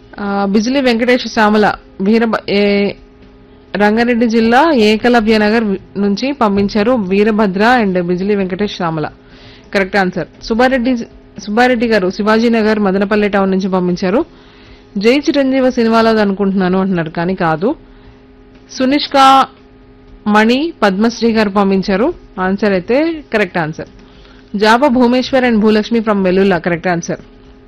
ఆ, బిజిలి వెంకటేష్ శ్యామల వీర ఏ రంగారెడ్డి జిల్లా ఏకలవ్య నగర్ వి- నుంచి పంపించారు Veerabhadra and Bijili Venkatesh Shyamala correct answer Subbareddy Subbareddy garu Shivaji Nagar Madanapalle town నుంచి పంపించారు జై చిరంజీవ సినిమాలో అనుకుంటున్నాను అంటున్నారు కానీ కాదు సునిష్క మణి పద్మశ్రీ గారు పంపించారు ఆన్సర్ అయితే కరెక్ట్ ఆన్సర్ జాబా Bhumeshwar and Bhulakshmi from Vellulla correct answer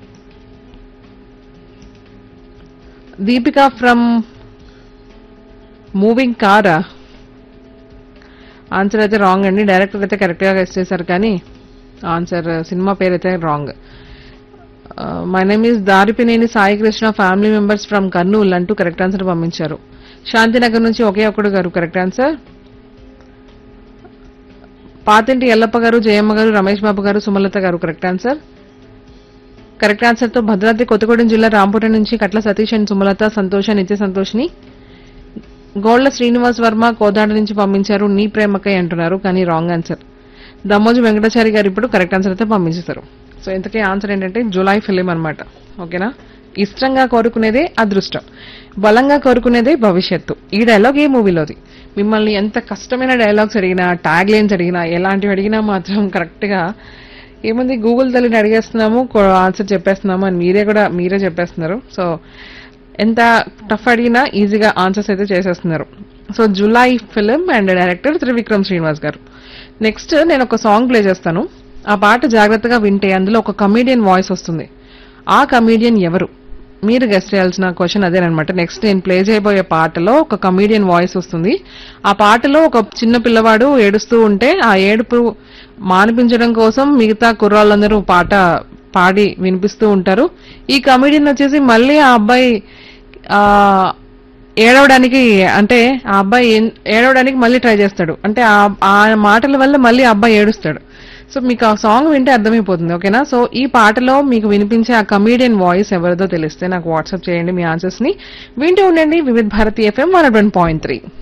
Deepika from moving కారా ఆన్సర్ అయితే రాంగ్ అండి డైరెక్టర్ అయితే కరెక్ట్ గా గెస్ట్ చేశారు కానీ ఆన్సర్ సినిమా పేరు అయితే wrong my name is Daripineni Sai Krishna family members from Kurnool అంటూ కరెక్ట్ ఆన్సర్ పంపించారు శాంతినగర్ నుంచి ఒకే ఒక్కడు గారు కరెక్ట్ ఆన్సర్ పాతింటి ఎల్లప్ప గారు జయమ్మ గారు రమేష్ బాబు గారు సుమలత గారు కరెక్ట్ ఆన్సర్ కరెక్ట్ ఆన్సర్ తో భద్రాద్రి కొత్తగూడెం జిల్లా రాంపురం నుంచి కట్ల సతీష్ అండ్ సుమలత సంతోష నిత్య సంతోష్ని గోళ్ల శ్రీనివాస్ వర్మ కోదాడ నుంచి పంపించారు నీ ప్రేమకై అంటున్నారు కానీ రాంగ్ ఆన్సర్ దమ్మోజు వెంకటాచారి గారు ఇప్పుడు కరెక్ట్ ఆన్సర్ అయితే పంపించేశారు సో ఇంతకీ ఆన్సర్ ఏంటంటే జులై ఫిలిం అన్నమాట ఓకేనా ఇష్టంగా కోరుకునేదే అదృష్టం బలంగా కోరుకునేదే భవిష్యత్తు ఈ డైలాగ్ ఏ మూవీలోది మిమ్మల్ని ఎంత కష్టమైన డైలాగ్స్ అడిగినా ట్యాగ్ లైన్స్ అడిగినా ఎలాంటివి అడిగినా మాత్రం కరెక్ట్ గా ఏముంది గూగుల్ తల్లిని అడిగేస్తున్నాము ఆన్సర్ చెప్పేస్తున్నాము అని మీరే కూడా మీరే చెప్పేస్తున్నారు సో ఎంత టఫ్ అడిగినా ఈజీగా ఆన్సర్స్ అయితే చేసేస్తున్నారు so July film and director Trivikram Srinivas garu next నేను ఒక సాంగ్ ప్లే చేస్తాను ఆ పాట జాగ్రత్తగా వింటే అందులో ఒక కమీడియన్ వాయిస్ వస్తుంది ఆ కమీడియన్ ఎవరు మీరు గెస్ట్ చేయాల్సిన క్వశ్చన్ అదేనమాట నెక్స్ట్ నేను ప్లే చేయబోయే పాటలో ఒక కమీడియన్ వాయిస్ వస్తుంది ఆ పాటలో ఒక చిన్న పిల్లవాడు ఏడుస్తూ ఉంటే ఆ ఏడుపు మానిపించడం కోసం మిగతా కుర్రాళ్ళందరూ పాట పాడి వినిపిస్తూ ఉంటారు ఈ కమీడియన్ వచ్చేసి మళ్ళీ ఆ అబ్బాయి ఆ ఏడవడానికి అంటే ఆ అబ్బాయి ఏం- ఏడవడానికి మళ్ళీ ట్రై చేస్తాడు అంటే ఆ ఆ మాటల వల్ల మళ్ళీ ఆ అబ్బాయి ఏడుస్తాడు సో మీకు ఆ సాంగ్ వింటే అర్థమైపోతుంది ఓకేనా సో ఈ పాటలో మీకు వినిపించే ఆ కమీడియన్ వాయిస్ ఎవరిదో తెలిస్తే నాకు వాట్సాప్ చేయండి మీ ఆన్సర్స్ ని వింటూ ఉండండి Vividh Bharati FM one point three